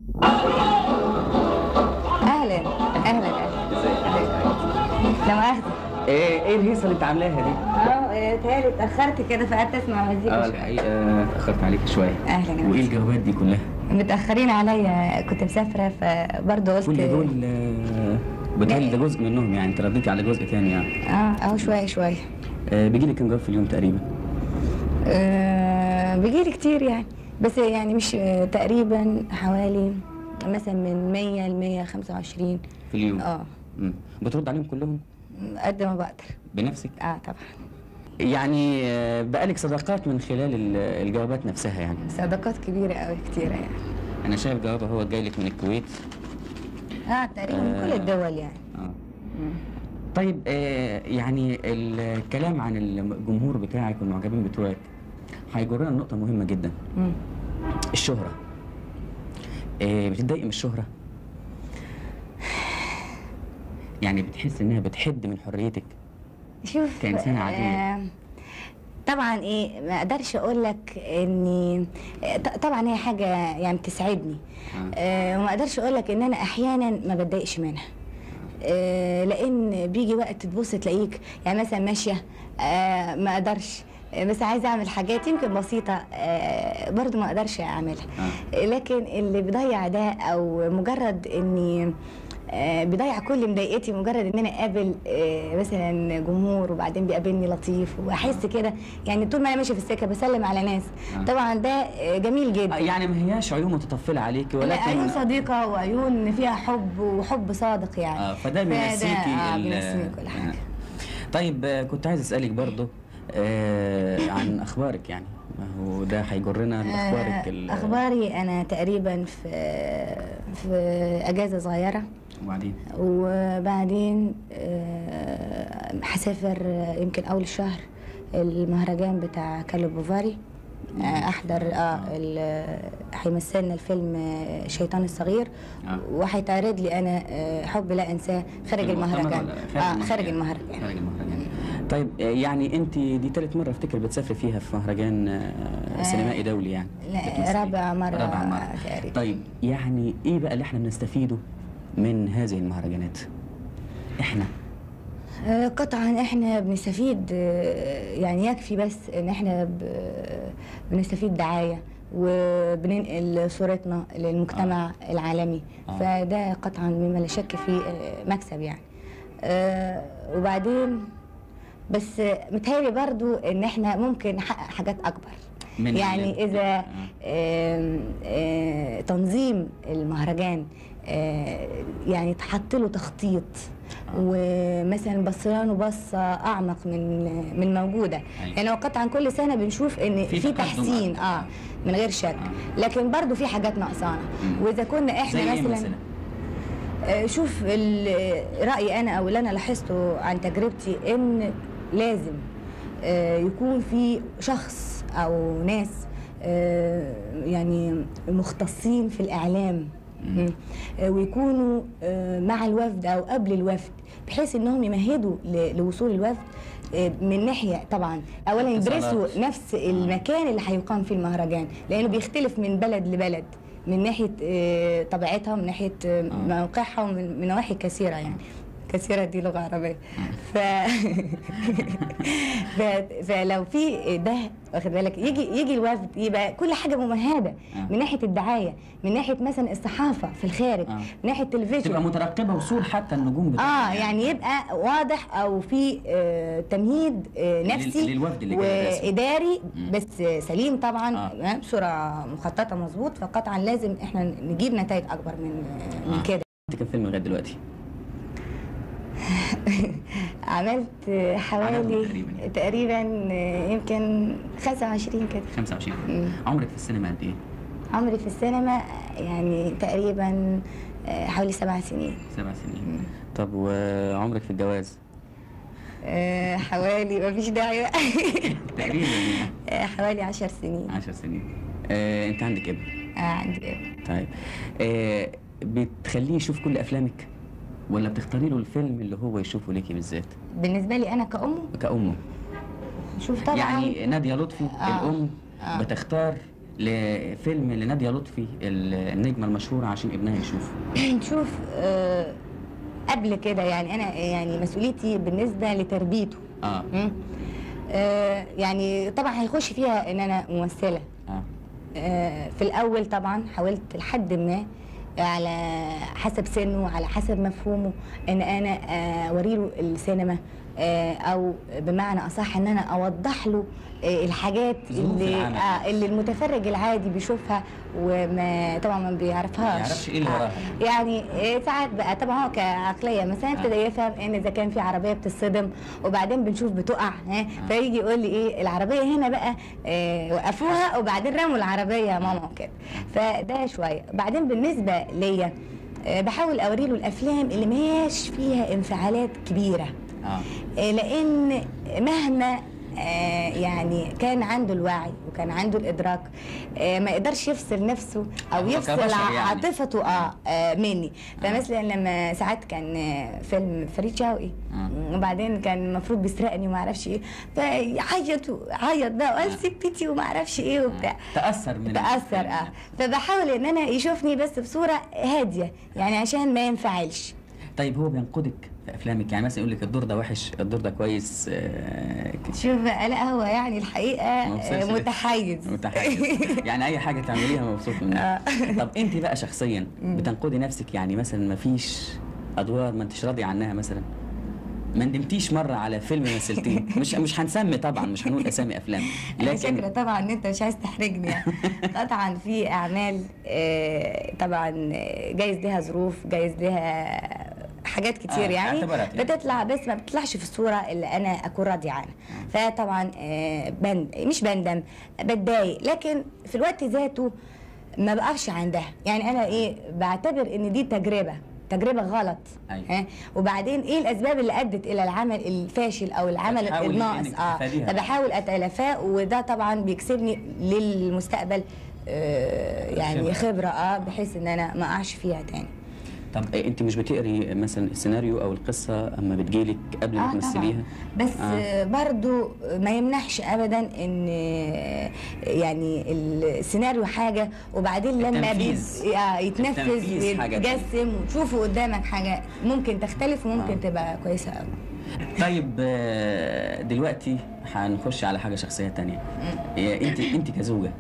اهلا اهلا اهلا لا مؤاخذة ايه ايه الهيصه اللي انت عاملاها دي؟ اه تهيألي اتأخرت كده فقعدت اسمع مزيكا اه شوية. الحقيقه اتاخرت عليك شويه اهلا يا وايه مجدي. الجوابات دي كلها؟ متأخرين عليا كنت مسافرة فبرضه قلت كل دول آه، بتهيألي ده جزء منهم يعني انت رديتي على جزء تاني يعني اه اهو شوية شوية آه بيجي لك كام جواب في اليوم تقريبا؟ آه بيجيلي كتير يعني بس يعني مش آه تقريبا حوالي مثلا من 100 ل 125 في اليوم اه مم. بترد عليهم كلهم قد ما بقدر بنفسك؟ اه طبعا يعني آه، بقالك صداقات من خلال ال- الجوابات نفسها يعني صداقات كبيرة قوي كتيرة يعني انا شايف جواب هو جاي لك من الكويت اه تقريبا من كل آه. الدول يعني اه مم. طيب آه يعني الكلام عن الجمهور بتاعك والمعجبين بتوعك هيجرنا لنقطة مهمة جدا مم. الشهرة آه بتتضايق من الشهرة يعني بتحس انها بتحد من حريتك شوف كإنسانة عادية. آه، طبعا ايه ما اقدرش اقول لك اني آه، ط- طبعا هي حاجه يعني بتسعدني آه. آه، وما اقدرش اقول لك ان انا احيانا ما بتضايقش منها آه، لان بيجي وقت تبص تلاقيك يعني مثلا ماشيه آه، ما اقدرش آه، بس عايزه اعمل حاجات يمكن بسيطه آه، برضو ما اقدرش اعملها آه. لكن اللي بيضيع ده او مجرد اني آه، بيضيع كل مضايقتي مجرد ان انا اقابل آه، مثلا جمهور وبعدين بيقابلني لطيف واحس كده يعني طول ما انا ماشيه في السكه بسلم على ناس آه. طبعا ده آه، جميل آه، جدا يعني ما هياش عيون متطفلة عليك لا عيون ولكن صديقه وعيون فيها حب وحب صادق يعني آه فده بينسيكي آه ال- بينسيني كل حاجه آه. طيب آه، كنت عايز اسالك برضه آه عن اخبارك يعني ما هو ده هيجرنا لاخبارك ال- آه، اخباري انا تقريبا في في اجازه صغيره وبعدين وبعدين آه، هسافر آه، يمكن اول الشهر المهرجان بتاع كالو بوفاري آه، احضر اه ال- هيمثلنا الفيلم آه، الشيطان الصغير آه. وهيتعرض لي انا آه، حب لا انساه خارج المؤتمر المهرجان ولا اه خارج المهرجان خارج المهرجان طيب آه، يعني انت دي ثالث مره افتكر بتسافري فيها في مهرجان آه، سينمائي دولي يعني لا، بتمثلي. رابع مرة رابع مره تقريبا. طيب يعني ايه بقى اللي احنا بنستفيده من هذه المهرجانات احنا آه، قطعا احنا بنستفيد آه، يعني يكفي بس ان احنا ب- بنستفيد دعايه وبننقل صورتنا للمجتمع العالمي آه. فده قطعا مما لا شك فيه آه، مكسب يعني آه، وبعدين بس آه، متهيألي برضو ان احنا ممكن نحقق حاجات اكبر من ال- يعني اذا آه. آم، آه، تنظيم المهرجان آه، يعني تحط له تخطيط ومثلا بصينا بصه اعمق من من موجوده أيوة. يعني هو قطعا كل سنه بنشوف ان في في تقدم تحسين أكتر. اه من غير شك لكن برضو في حاجات ناقصانا مم. واذا كنا زي احنا ايه مثلا مثلا آه، شوف ال- رأيي أنا أو اللي أنا لاحظته عن تجربتي إن لازم آه، يكون في شخص أو ناس آه، يعني مختصين في الإعلام مم. آه، ويكونوا آه، مع الوفد أو قبل الوفد بحيث إنهم يمهدوا ل- لوصول الوفد آه، من ناحية طبعا أولا يدرسوا اتصالات. نفس المكان اللي هيقام فيه المهرجان لأنه بيختلف من بلد لبلد من ناحيه آه، طبيعتها من ناحيه آه، موقعها ومن من نواحي كثيره يعني كثيره دي لغه عربيه ف... ف... فلو في ده واخد بالك يجي يجي الوفد يبقى كل حاجه ممهده آه. من ناحيه الدعايه من ناحيه مثلا الصحافه في الخارج آه. من ناحيه تبقى التلفزيون مترقبه وصول حتى النجوم بتاعها اه يعني يبقى واضح او في آه تمهيد آه لل- نفسي للوفد اللي جاي الرسمي. واداري مم. بس سليم طبعا آه. آه. بصوره مخططه مظبوط فقطعا لازم احنا نجيب نتائج اكبر من من آه. كده انت كم فيلم لغايه دلوقتي؟ عملت آه، حوالي عددهم تقريباً. تقريبا آه، يمكن 25 كده 25 مم. عمرك في السينما قد ايه؟ عمري في السينما يعني تقريبا آه، حوالي سبع سنين سبع سنين طب وعمرك في الجواز؟ آه، حوالي مفيش داعي بقى تقريبا يعني آه، حوالي عشر سنين 10 سنين آه، انت عندك ابن آه، عندي ابن. طيب آه، بتخليه يشوف كل افلامك ولا بتختاري له الفيلم اللي هو يشوفه ليكي بالذات بالنسبه لي انا كأم كأمه شوف طبعا يعني نادية لطفي آه. الأم آه. بتختار لفيلم لناديه لطفي ال- النجمه المشهوره عشان ابنها يشوفه شوف آه، قبل كده يعني انا يعني مسؤوليتي بالنسبه لتربيته اه مم. آه، يعني طبعا هيخش فيها ان انا ممثله اه آه، في الاول طبعا حاولت لحد ما على حسب سنه على حسب مفهومه ان انا آه، اوريله السينما آه، او بمعنى اصح ان انا اوضح له آه، الحاجات ظروف اللي العمل. آه اللي المتفرج العادي بيشوفها وما طبعا ما بيعرفهاش ما يعرفش إيه اللي وراها. يعني آه، ساعات بقى طبعا هو كعقليه مثلا ابتدى يفهم ان اذا كان في عربيه بتصطدم وبعدين بنشوف بتقع ها فيجي يقول لي ايه العربيه هنا بقى آه، وقفوها وبعدين رموا العربيه يا ماما وكده فده شويه بعدين بالنسبه ليا آه، بحاول اوري له الافلام اللي ما هياش فيها انفعالات كبيره اه آه، لان مهما آه، يعني كان عنده الوعي وكان عنده الادراك آه، ما يقدرش يفصل نفسه او هو يفصل كبشر ع- يعني. عاطفته اه آه، مني فمثلا لما ساعات كان آه، فيلم فريد شوقي آه. وبعدين كان المفروض بيسرقني وما اعرفش ايه فعيط عيط بقى وقال سكتي وما اعرفش ايه وبتاع تاثر من تأثر الفيلم. اه فبحاول ان انا يشوفني بس بصوره هاديه يعني عشان ما ينفعلش طيب هو بينقدك في افلامك يعني مثلا يقول لك الدور ده وحش الدور ده كويس آه كده. شوف بقى لا هو يعني الحقيقه ما وصلش آه، لسه. متحيز متحيز يعني اي حاجه تعمليها مبسوط منها طب انت بقى شخصيا بتنقدي نفسك يعني مثلا ما فيش ادوار ما انتش راضيه عنها مثلا ما ندمتيش مره على فيلم مثلتيه مش مش هنسمي طبعا مش هنقول اسامي افلام انا شاكره لكن طبعا ان انت مش عايز تحرجني يعني قطعا في اعمال آه، طبعا آه، جايز ليها ظروف جايز ليها حاجات كتير آه، يعني اعتبارات يعني. بتطلع بس ما بتطلعش في الصوره اللي انا اكون راضيه عنها فطبعا آه، بند مش بندم بتضايق لكن في الوقت ذاته ما بقفش عندها يعني انا ايه بعتبر ان دي تجربه تجربه غلط أيوة. ها وبعدين ايه الاسباب اللي ادت الى العمل الفاشل او العمل بتحاولي الناقص إنك اه تتفاديها. فبحاول اتلافاه وده طبعا بيكسبني للمستقبل آه يعني خبرة. خبره اه بحيث ان انا ما اقعش فيها تاني طب إيه، انت مش بتقري مثلا السيناريو او القصه اما بتجيلك قبل ما آه تمثليها طبعا بس آه. آه. برضو ما يمنعش ابدا ان آه، يعني السيناريو حاجه وبعدين لما التنفيذ. بي- آه، يتنفذ التنفيذ حاجة تانية. ويتجسم وتشوفوا قدامك حاجه ممكن تختلف وممكن آه. تبقى كويسه قوي طيب آه، دلوقتي هنخش على حاجه شخصيه تانية إيه، انت انت كزوجه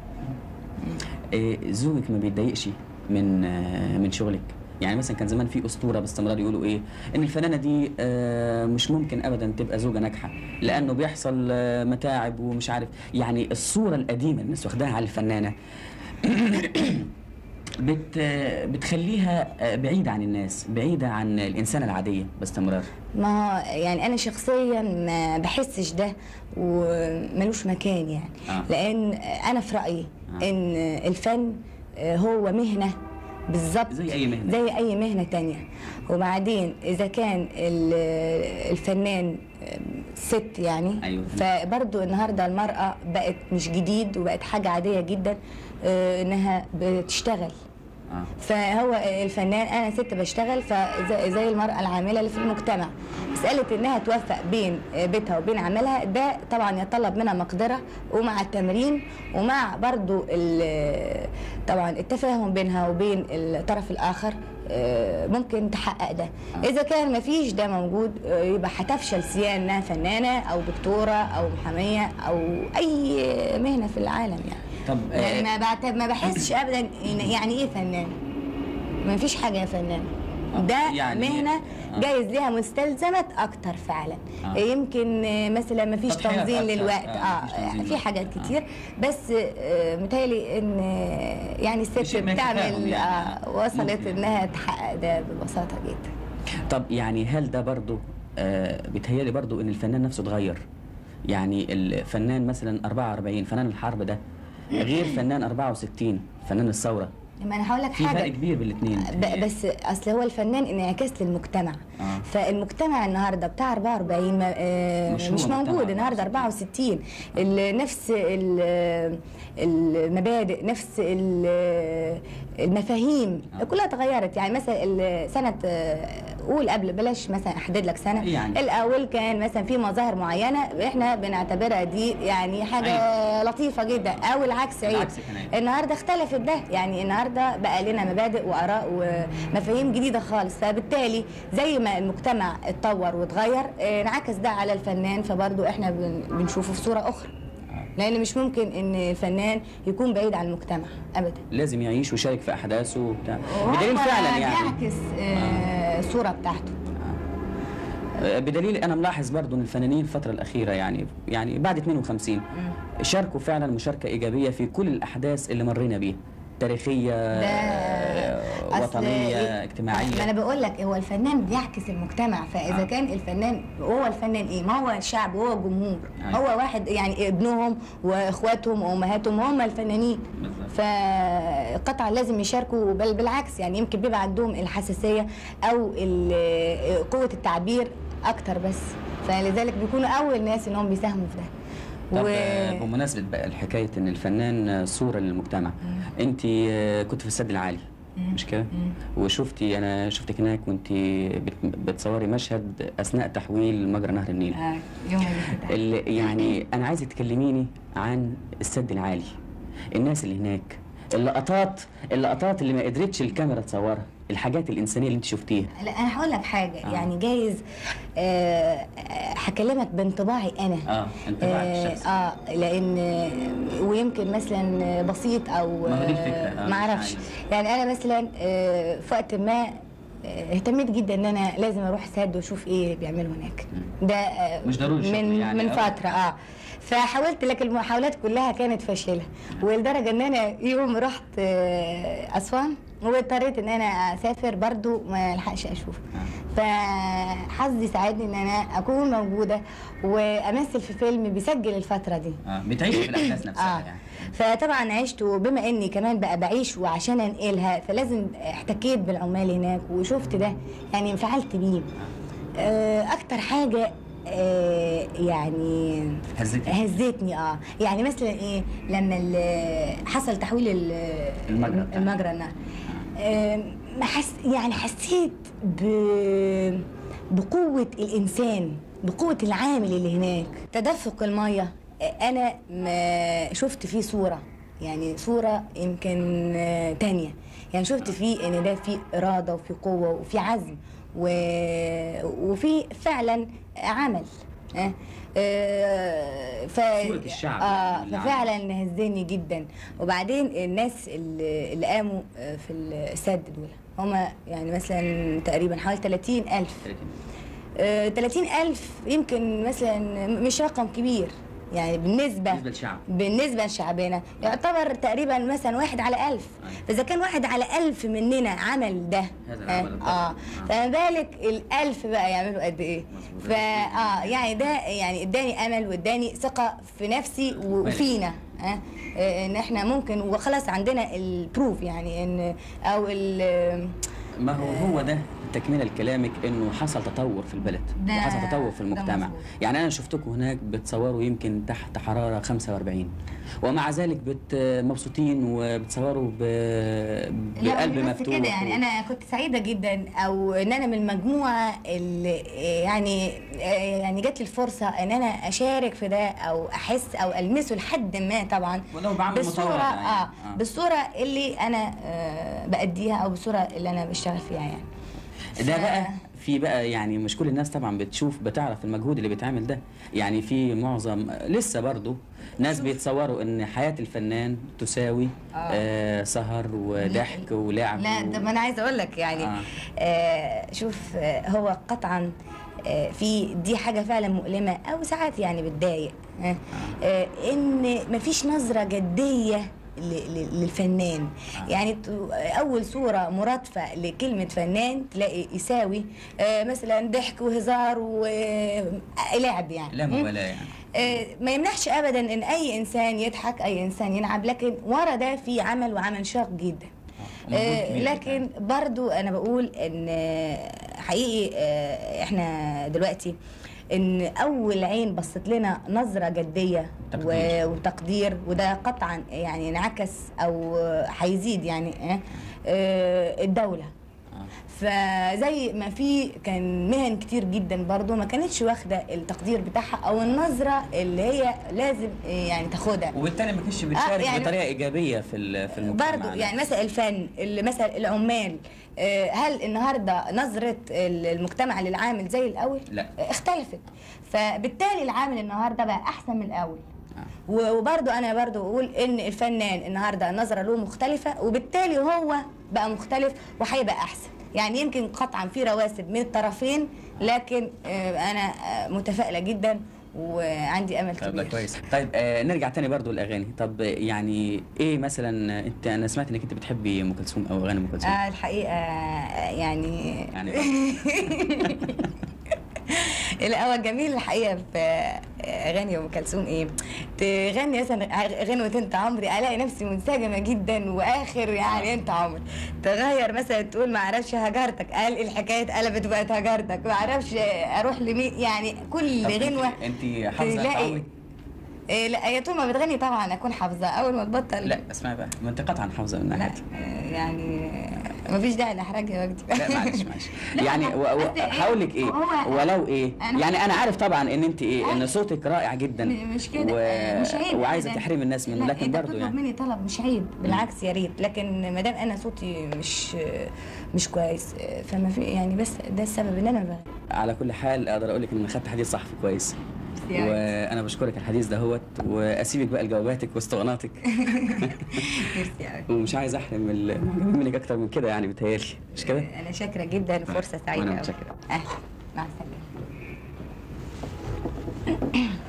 إيه، زوجك ما بيتضايقش من آه، من شغلك يعني مثلا كان زمان في اسطوره باستمرار يقولوا ايه ان الفنانه دي آه، مش ممكن ابدا تبقى زوجه ناجحه لانه بيحصل آه، متاعب ومش عارف يعني الصوره القديمه الناس واخداها على الفنانه بت بتخليها آه، بعيده عن الناس بعيده عن الانسانه العاديه باستمرار ما هو يعني انا شخصيا ما بحسش ده وملوش مكان يعني آه. لان انا في رايي آه. ان الفن هو مهنه بالظبط زي أي مهنة. زي اي مهنه تانية وبعدين اذا كان ال- الفنان ست يعني أيوة. فبرضو النهارده المراه بقت مش جديد وبقت حاجه عاديه جدا آه، انها بتشتغل اه فهو الفنان انا ست بشتغل فزي زي المراه العامله اللي في المجتمع مساله انها توفق بين بيتها وبين عملها ده طبعا يتطلب منها مقدره ومع التمرين ومع برضو ال- طبعا التفاهم بينها وبين الطرف الاخر آه، ممكن تحقق ده اذا كان ما فيش ده موجود آه، يبقى هتفشل سواء انها فنانه او دكتوره او محاميه او اي مهنه في العالم يعني طب يعني آه، ما بعتب ما بحسش ابدا إن- يعني ايه فنان ما فيش حاجه يا فنان آه، ده يعني- مهنه آه. جايز ليها مستلزمات اكتر فعلا آه. يمكن آه، مثلا ما فيش تضحيات تنظيم أكتر. للوقت آه، مفيش اه تنظيم في للوقت. حاجات آه. كتير بس آه، متهيألي ان آه، يعني الست شيء من التفاهم بتعمل يعني. آه وصلت ممكن. انها تحقق ده ببساطه جدا طب يعني هل ده برضو آه بيتهيألي برضو ان الفنان نفسه اتغير يعني الفنان مثلا 44 فنان الحرب ده غير فنان 64 فنان الثوره ما انا هقول لك في فرق حاجه كبير بين الاثنين ب- بس اصل هو الفنان انعكاس للمجتمع آه. فالمجتمع النهارده بتاع 44 ما آه، مش هو مش مجتمع موجود النهارده 64 ال- نفس ال- المبادئ نفس ال- المفاهيم آه. كلها اتغيرت يعني مثلا ال- سنه آه، قول قبل بلاش مثلا احدد لك سنه يعني. الاول كان مثلا في مظاهر معينه احنا بنعتبرها دي يعني حاجه لطيفه جدا او العكس عيب العكس كان عيب. النهارده اختلفت ده يعني النهارده بقى لنا مبادئ واراء ومفاهيم جديده خالص فبالتالي زي ما المجتمع اتطور واتغير آه، انعكس ده على الفنان فبرضه احنا بن- بنشوفه في صوره اخرى لان مش ممكن ان الفنان يكون بعيد عن المجتمع ابدا لازم يعيش ويشارك في احداثه وبتاع وهو بدليل فعلا يعني بيعكس آه، الصوره بتاعته آه، بدليل انا ملاحظ برضو ان الفنانين الفتره الاخيره يعني يعني بعد 52 شاركوا فعلا مشاركه ايجابيه في كل الاحداث اللي مرينا بيها تاريخيه آه، أصل وطنيه إيه؟ ما اجتماعيه انا بقول لك هو الفنان بيعكس المجتمع فاذا آه. كان الفنان هو الفنان ايه ما هو الشعب وهو الجمهور أيوة. هو واحد يعني ابنهم واخواتهم وامهاتهم هم الفنانين بالظبط. فقطعا لازم يشاركوا بل بالعكس يعني يمكن بيبقى عندهم الحساسيه او ال- قوه التعبير اكتر بس فلذلك بيكونوا اول ناس انهم بيساهموا في ده طب آه، بمناسبه بقى الحكايه ان الفنان آه، صوره للمجتمع انت آه، كنت في السد العالي مش كده وشفتي انا شفتك هناك وانت بت- بتصوري مشهد اثناء تحويل مجرى نهر النيل آه، يوم اللي اللي يعني انا عايزك تكلميني عن السد العالي الناس اللي هناك اللقطات اللقطات اللي ما قدرتش الكاميرا تصورها الحاجات الانسانيه اللي انت شفتيها لا انا هقول لك حاجه آه. يعني جايز آه، آه، هكلمك بانطباعي انا اه انطباعك الشخصي اه لان ويمكن مثلا بسيط او ما هو دي الفكرة، آه، ما مش اعرفش عايز. يعني انا مثلا آه، في وقت ما آه، اهتميت جدا ان انا لازم اروح سد واشوف ايه بيعملوا هناك ده آه، مش ضروري شغل من يعني من أوي. فتره اه فحاولت لكن المحاولات كلها كانت فاشله ولدرجه ان انا يوم رحت آه، اسوان واضطريت ان انا اسافر برضو ما الحقش اشوف فحظي ساعدني ان انا اكون موجوده وامثل في فيلم بيسجل الفتره دي اه بتعيش في الاحداث نفسها اه يعني فطبعا عشت وبما اني كمان بقى بعيش وعشان انقلها فلازم احتكيت بالعمال هناك وشفت ده يعني انفعلت بيه آه، اكتر حاجه آه، يعني هزتك هزتني اه يعني مثلا ايه لما ال- حصل تحويل ال- المجرى بتاعها. المجرى النهر آه، ما حس يعني حسيت ب بقوة الإنسان بقوة العامل اللي هناك تدفق المية آه، أنا ما شفت فيه صورة يعني صورة يمكن آه، تانية يعني شفت فيه إن ده فيه إرادة وفي قوة وفي عزم و... وفي فعلا عمل آه. آه، ف... صورة الشعب اه يعني اللي ففعلا هزني جدا وبعدين الناس اللي, اللي قاموا آه، في السد دول هما يعني مثلا تقريبا حوالي 30 ألف 30 ألف يمكن مثلا مش رقم كبير يعني بالنسبة بالنسبة للشعب. بالنسبة لشعبنا يعتبر تقريبا مثلا واحد على ألف أيوة. فإذا كان واحد على ألف مننا عمل ده هذا العمل آه, الضخم. آه آه. فما بالك الألف بقى يعملوا قد إيه مظبوط. فا آه يعني ده يعني اداني أمل واداني ثقة في نفسي وفينا آه آه، ان احنا ممكن وخلاص عندنا البروف يعني ان او ال ما هو هو ده تكمله لكلامك انه حصل تطور في البلد ده- وحصل تطور في ده المجتمع مظبوط. يعني انا شفتكم هناك بتصوروا يمكن تحت حراره 45 ومع ذلك بت مبسوطين وبتصوروا ب... لا، بقلب مش بس مفتوح كده يعني انا كنت سعيده جدا او ان انا من المجموعه اللي يعني يعني جات لي الفرصه ان انا اشارك في ده او احس او المسه لحد ما طبعا ولو بعمل بالصوره مطولة يعني. اه آه. بالصوره اللي انا آه باديها او بالصوره اللي انا بشتغل فيها يعني ده ف- بقى في بقى يعني مش كل الناس طبعا بتشوف بتعرف المجهود اللي بيتعمل ده يعني في معظم لسه برضو ناس بيتصوروا ان حياة الفنان تساوي آه. آه سهر وضحك ولعب لا ده ما انا عايزه اقول لك يعني آه. آه. آه شوف آه هو قطعا آه في دي حاجه فعلا مؤلمه او ساعات يعني بتضايق آه آه ان مفيش نظره جديه ل- ل- للفنان يعني ت- اول صوره مرادفه لكلمه فنان تلاقي يساوي آه مثلا ضحك وهزار ولعب يعني لا م? مبالاة يعني آه، ما يمنعش ابدا ان اي انسان يضحك اي انسان يلعب لكن ورا ده في عمل وعمل شاق جدا ومجهود آه، كبير لكن برضو انا بقول ان آه، حقيقي آه، احنا دلوقتي ان اول عين بصت لنا نظره جديه تقدير. و- وتقدير وده قطعا يعني انعكس او هيزيد يعني آه، آه، الدوله آه. فزي ما في كان مهن كتير جدا برضو ما كانتش واخده التقدير بتاعها او النظره اللي هي لازم آه، يعني تاخدها وبالتالي ما كانش بتشارك يعني- بطريقه ايجابيه في ال- في المجتمع برضو يعني مثلا الفن اللي مثلا العمال آه، هل النهارده نظره ال- المجتمع للعامل زي الاول؟ لا. آه، اختلفت فبالتالي العامل النهارده بقى احسن من الاول آه. و- وبرضو انا برضو اقول ان الفنان النهارده النظره له مختلفه وبالتالي هو بقى مختلف وهيبقى احسن يعني يمكن قطعا في رواسب من الطرفين لكن آه، انا آه، متفائله جدا وعندي امل طيب ده كبير كويس طيب آه نرجع تاني برضو الاغاني طب آه، يعني ايه مثلا آه، انت انا سمعت انك انت بتحبي ام كلثوم او اغاني ام كلثوم آه الحقيقه آه، يعني يعني لا هو جميل الحقيقه في اغاني ام كلثوم ايه تغني مثلا غنوه انت عمري الاقي نفسي منسجمه جدا واخر يعني انت عمري تغير مثلا تقول ما اعرفش هجرتك قال الحكايه اتقلبت بقت هجرتك ما اعرفش اروح لمين يعني كل طب أنت- غنوه انت حافظه أنت تلاقي عمري؟ إيه لا هي طول ما بتغني طبعا اكون حافظه اول ما تبطل لا اسمعي بقى ما انت قطعا حافظه من لا ناحيتي آه، يعني ما فيش داعي لاحراج يا وجدي لا معلش معلش لا، يعني أنا- و- و- بس إيه، هقول لك ايه هو- ولو ايه أنا- يعني انا عارف طبعا ان انت ايه ان أيوة. صوتك رائع جدا م- مش كده و... آه، مش عيب وعايزه أبداً. تحرمي الناس منه لا، لكن انت برضه بتطلب يعني مني طلب مش عيب بالعكس يا ريت لكن ما دام انا صوتي مش مش كويس آه، فما في يعني بس ده السبب ان انا بغني على كل حال اقدر اقول لك ان خدت حديث صحفي كويس يا عيني. وانا بشكرك على الحديث دهوت واسيبك بقى لجواباتك واستغناتك ميرسي قوي ومش عايز احرم المعجبين منك اكتر من كده يعني بتهيألي مش كده؟ انا شاكره جدا فرصه سعيده وأنا أوي. متشكر. اهلا مع السلامه